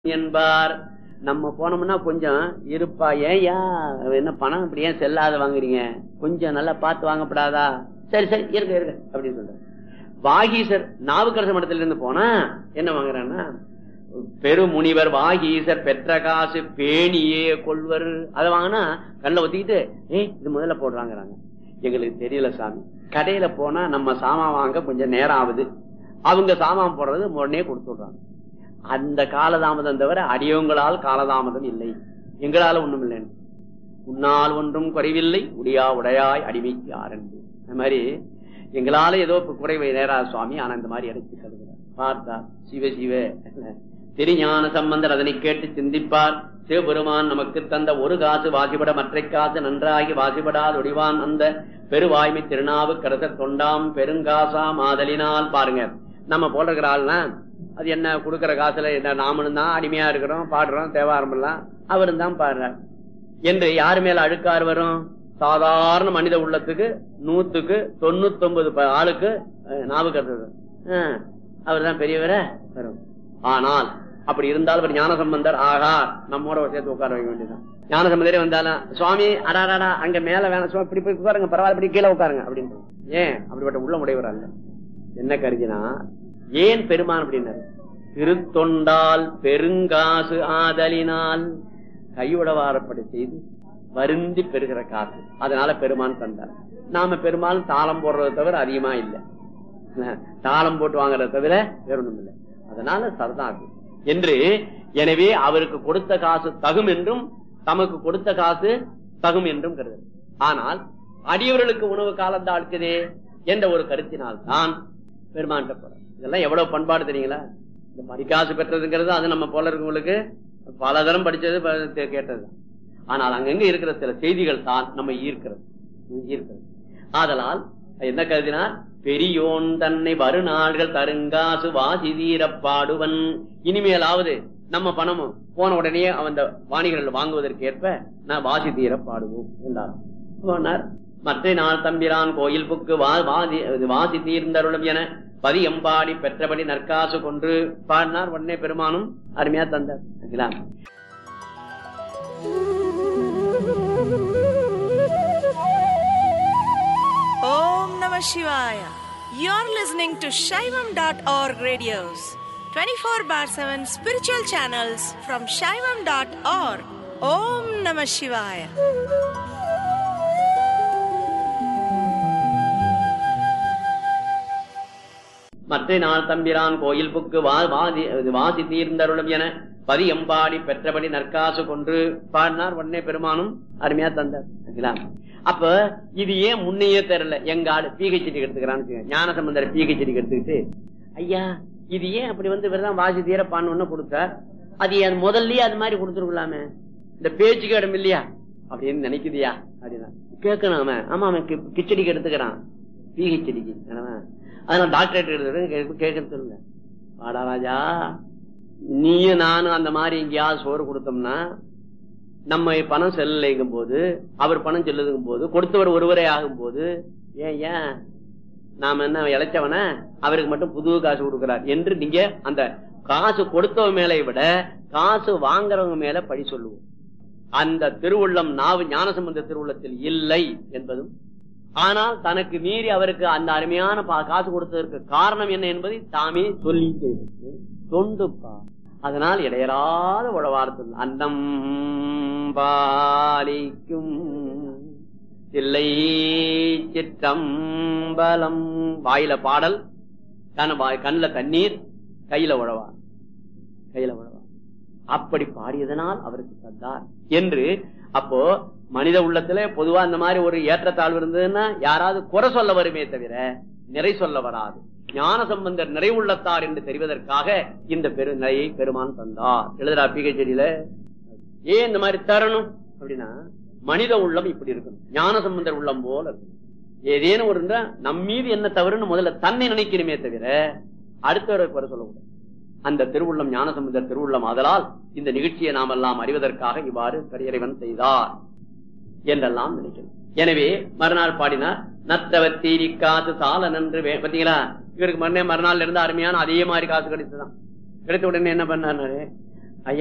என்பார் நம்ம போனோம்னா கொஞ்சம் இருப்பா ஏயா என்ன பணம் இப்படி ஏன் செல்லாத வாங்குறீங்க கொஞ்சம் நல்லா பார்த்து வாங்கப்படாதா சரி சரி இருக்க இருக்க அப்படின்னு சொல்ற வாகீசர் நாவுக்கரச மடத்துல இருந்து போனா என்ன வாங்குறான்னா பெருமுனிவர் வாகீசர் பெற்ற காசு பேணியே கொள்வர் அதை வாங்கினா கண்ணில் ஒத்திக்கிட்டு ஏய் இது முதல்ல போடுறாங்கிறாங்க எங்களுக்கு தெரியல சாமி கடையில போனா நம்ம சாமான் வாங்க கொஞ்சம் நேரம் ஆகுது அவங்க சாமான் போடுறது உடனே கொடுத்து விடுறாங்க அந்த காலதாமதம் தவிர அடியவங்களால் காலதாமதம் இல்லை எங்களால ஒண்ணும் இல்லை உன்னால் ஒன்றும் குறைவில்லை உடையா உடையாய் அடிமைக்கு ஆரம்பி அந்த மாதிரி எங்களால ஏதோ குறைவை நேரா சுவாமி ஆனா இந்த மாதிரி அடைச்சு கருதுகிறார் பார்த்தா சிவ சிவ திருஞான சம்பந்தர் அதனை கேட்டு சிந்திப்பார் சிவபெருமான் நமக்கு தந்த ஒரு காசு வாசிபட மற்ற காசு நன்றாகி வாசிபடால் ஒடிவான் அந்த பெருவாய்மை திருநாவு கரச தொண்டாம் பெருங்காசா மாதலினால் பாருங்க நம்ம போடுற ஆள்னா அது என்ன கொடுக்கற காசுல என்ன நாமளும் தான் அடிமையா இருக்கிறோம் பாடுறோம் தேவாரம் எல்லாம் அவரும் தான் பாடுறார் என்று யாரு மேல அழுக்காறு வரும் சாதாரண மனித உள்ளத்துக்கு நூத்துக்கு தொண்ணூத்தி ஒன்பது ஆளுக்கு ஞாபகம் அவர் தான் பெரியவர வரும் ஆனால் அப்படி இருந்தால் ஒரு ஞான சம்பந்தர் ஆகா நம்மோட சேர்த்து உட்கார வைக்க வேண்டியதான் ஞான சம்பந்தரே வந்தாலும் சுவாமி அடாடாடா அங்க மேல வேணாம் சுவாமி இப்படி போய் உட்காருங்க பரவாயில்ல இப்படி கீழே உட்காருங்க அப்படின்னு ஏன் அப்படிப்பட்ட உள்ள உடையவர் அல்ல என்ன கருதினா ஏன் பெருமான் அப்படின்னாரு திருத்தொண்டால் பெருங்காசு ஆதலினால் கையுடவாரப்படி செய்து வருந்தி பெறுகிற காசு அதனால பெருமான் தந்தார் நாம பெருமாள் தாளம் போடுறதை தவிர அதிகமா இல்லை தாளம் போட்டு வாங்குறத தவிர வேற ஒண்ணும் இல்லை அதனால சரதாகு என்று எனவே அவருக்கு கொடுத்த காசு தகும் என்றும் தமக்கு கொடுத்த காசு தகும் என்றும் கருது ஆனால் அடியவர்களுக்கு உணவு காலம் தாழ்க்குதே என்ற ஒரு கருத்தினால் தான் பெருமான்ட்ட போற இதெல்லாம் எவ்வளவு பண்பாடு தெரியுங்களா இந்த படிக்காசு பெற்றதுங்கிறது அது நம்ம போல இருக்கவங்களுக்கு பல தரம் படிச்சது கேட்டது ஆனால் அங்கங்க இருக்கிற சில செய்திகள் தான் நம்ம ஈர்க்கிறது ஈர்க்கிறது ஆதலால் என்ன கருதினார் பெரியோன் தன்னை வருநாள்கள் தருங்காசு வாசி தீரப்பாடுவன் இனிமேலாவது நம்ம பணமும் போன உடனே அவன் வாணிகள் வாங்குவதற்கு ஏற்ப நான் வாசி தீர பாடுவோம் என்றார் போனார் மற்ற நாள் தம்பிரான் கோயில் புக்கு வாசி தீர்ந்தருளும் என பதியம்பாடி பெற்றபடி நற்காசு கொன்று பாடினார் உடனே பெருமானும் அருமையா தந்தார் Om Namah Shivaya. You're listening to Shaivam.org radios, 24 bar 7 spiritual channels from Shaivam.org. Om Namah Shivaya. மற்ற நாள் தம்பிரான் கோயில் புக்கு வாசி தீர்ந்தருளும் என பதியம்பாடி பெற்றபடி நற்காசு கொன்று பாடினார் உடனே பெருமானும் அருமையா தந்தார் அப்ப இது ஏன் முன்னையே தெரியல எங்க ஆளு பிஹெச்டி எடுத்துக்கிறான்னு ஞான சம்பந்தர பிஹெச்டி எடுத்துக்கிட்டு ஐயா இது ஏன் அப்படி வந்து இவர்தான் வாசி தீர பான்னு கொடுத்தார் அது என் முதல்லயே அது மாதிரி கொடுத்துருக்கலாமே இந்த பேச்சுக்கு இடம் இல்லையா அப்படின்னு நினைக்குதியா அப்படின்னா கேட்கணும் அவன் ஆமா அவன் கிச்சடிக்கு எடுத்துக்கிறான் பிஹெச்டிக்கு அதனால டாக்டரேட் எடுத்து கேட்க சொல்லுங்க வாடா ராஜா நீயும் நானும் அந்த மாதிரி எங்கேயாவது சோறு கொடுத்தோம்னா நம்ம பணம் செல்லலைங்கும் போது அவர் பணம் செல்லுதுங்கும் போது கொடுத்தவர் ஒருவரே ஆகும் போது ஏன் ஏன் நாம என்ன இழைச்சவன அவருக்கு மட்டும் புது காசு கொடுக்கிறார் என்று நீங்க அந்த காசு கொடுத்தவங்க மேலே விட காசு வாங்குறவங்க மேல பழி சொல்லுவோம் அந்த திருவுள்ளம் நாவு ஞானசம்பந்த திருவுள்ளத்தில் இல்லை என்பதும் ஆனால் தனக்கு மீறி அவருக்கு அந்த அருமையான காசு கொடுத்ததற்கு காரணம் என்ன என்பதை தாமே சொல்லி தொண்டுப்பா அதனால் இடையராத உழவார்த்தது அன்னம் பாலிக்கும் இல்லை சிற்றம்பலம் வாயில பாடல் கண கண்ணுல தண்ணீர் கையில உழவார் கையில உழவார் அப்படி பாடியதனால் அவருக்கு தந்தார் என்று அப்போ மனித உள்ளத்துல பொதுவா இந்த மாதிரி ஒரு ஏற்றத்தாழ்வு இருந்ததுன்னா யாராவது குறை சொல்ல வருமே தவிர நிறை சொல்ல வராது ஞான சம்பந்தர் நிறைவுள்ளத்தார் என்று தெரிவதற்காக இந்த பெரு நிலையை பெருமான் தந்தார் எழுதுறா பிகச்சேரியில ஏன் இந்த மாதிரி தரணும் அப்படின்னா மனித உள்ளம் இப்படி இருக்கணும் ஞான சம்பந்தர் உள்ளம் போல இருக்கணும் ஏதேனும் ஒரு நம் மீது என்ன தவறுன்னு முதல்ல தன்னை நினைக்கணுமே தவிர அடுத்தவரை குறை சொல்லக்கூடாது அந்த திருவுள்ளம் ஞானசமுதர் திருவுள்ளம் ஆதலால் இந்த நிகழ்ச்சியை நாம் எல்லாம் அறிவதற்காக இவ்வாறு கரியறைவன் செய்தார் என்றெல்லாம் நினைக்கணும் எனவே மறுநாள் பாடினார் நத்தவத்தீரி காசு சால நன்று பாத்தீங்களா இவருக்கு மறுநாள் மறுநாள் இருந்து அருமையான அதே மாதிரி காசு கிடைத்துதான் கிடைத்த உடனே என்ன பண்ணாரு